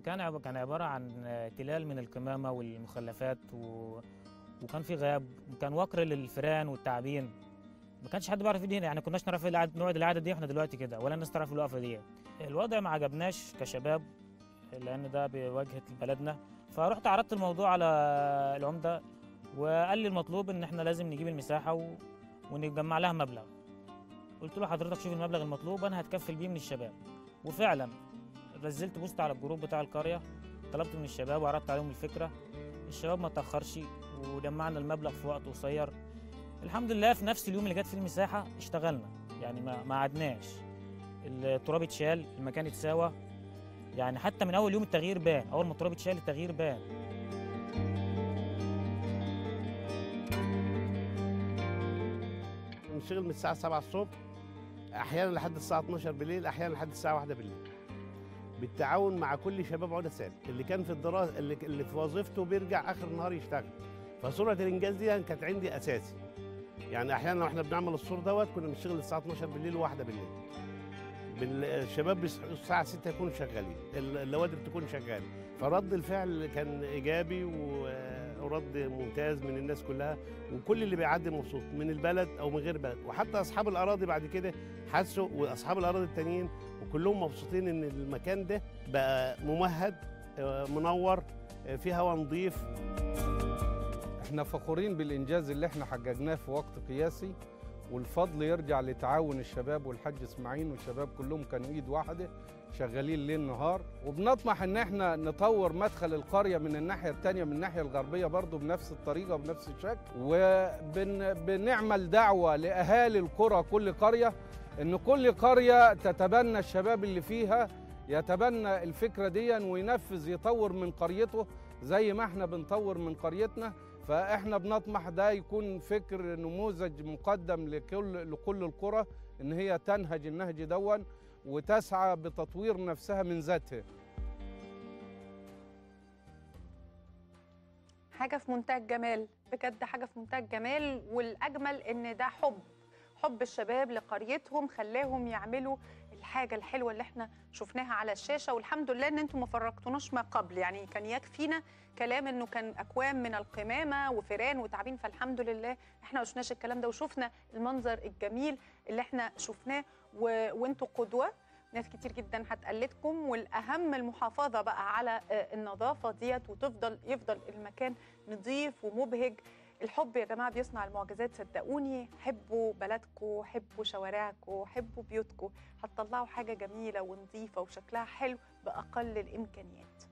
المكان عب- كان عباره عن آه، تلال من القمامه والمخلفات و... وكان في غاب وكان وقر للفئران والتعابين ما كانش حد بيعرف يدي هنا يعني كناش نعرف العدد نقعد العاده دي احنا دلوقتي كده ولا الناس تعرف الوقفه دي الوضع ما عجبناش كشباب لان ده بواجهه بلدنا فرحت عرضت الموضوع على العمده وقال لي المطلوب ان احنا لازم نجيب المساحه و... ونجمع لها مبلغ قلت له حضرتك شوف المبلغ المطلوب انا هتكفل بيه من الشباب وفعلا نزلت بوست على الجروب بتاع القريه طلبت من الشباب وعرضت عليهم الفكره الشباب ما تاخرش وجمعنا المبلغ في وقت قصير الحمد لله في نفس اليوم اللي جت فيه المساحه اشتغلنا يعني ما ما قعدناش التراب اتشال المكان اتساوى يعني حتى من اول يوم التغيير بان اول ما التراب اتشال التغيير بان بنشتغل من الساعة 7 الصبح أحيانا لحد الساعة 12 بالليل أحيانا لحد الساعة 1 بالليل بالتعاون مع كل شباب عودة سالم اللي كان في الدراسة اللي, اللي في وظيفته بيرجع آخر النهار يشتغل فسرعة الإنجاز دي كانت عندي أساسي يعني أحيانا لو إحنا بنعمل السور دوت كنا بنشتغل الساعة 12 بالليل وواحدة بالليل بال- الشباب بيصحوا الساعة 6 يكونوا شغالين ال- اللوادر تكون شغالة فرد الفعل كان إيجابي و- ورد ممتاز من الناس كلها وكل اللي بيعدي مبسوط من البلد او من غير بلد وحتى اصحاب الاراضي بعد كده حسوا واصحاب الاراضي التانيين وكلهم مبسوطين ان المكان ده بقى ممهد آه، منور آه، فيه هواء نظيف احنا فخورين بالانجاز اللي احنا حققناه في وقت قياسي والفضل يرجع لتعاون الشباب والحاج اسماعيل والشباب كلهم كانوا ايد واحده شغالين ليل نهار وبنطمح ان احنا نطور مدخل القريه من الناحيه الثانيه من الناحيه الغربيه برضو بنفس الطريقه وبنفس الشكل وبنعمل دعوه لاهالي القرى كل قريه ان كل قريه تتبنى الشباب اللي فيها يتبنى الفكره دي وينفذ يطور من قريته زي ما احنا بنطور من قريتنا فاحنا بنطمح ده يكون فكر نموذج مقدم لكل لكل القرى ان هي تنهج النهج دون وتسعى بتطوير نفسها من ذاتها حاجه في منتهى الجمال بجد حاجه في منتهى الجمال والاجمل ان ده حب حب الشباب لقريتهم خلاهم يعملوا الحاجه الحلوه اللي احنا شفناها على الشاشه والحمد لله ان انتم ما فرقتوناش ما قبل يعني كان يكفينا كلام انه كان اكوام من القمامه وفيران وتعابين فالحمد لله احنا ما شفناش الكلام ده وشفنا المنظر الجميل اللي احنا شفناه و... وانتوا قدوه ناس كتير جدا هتقلدكم والاهم المحافظه بقى على آه، النظافه ديت وتفضل يفضل المكان نظيف ومبهج الحب يا جماعه بيصنع المعجزات صدقوني حبوا بلدكم حبوا شوارعكم حبوا بيوتكم هتطلعوا حاجه جميله ونظيفه وشكلها حلو باقل الامكانيات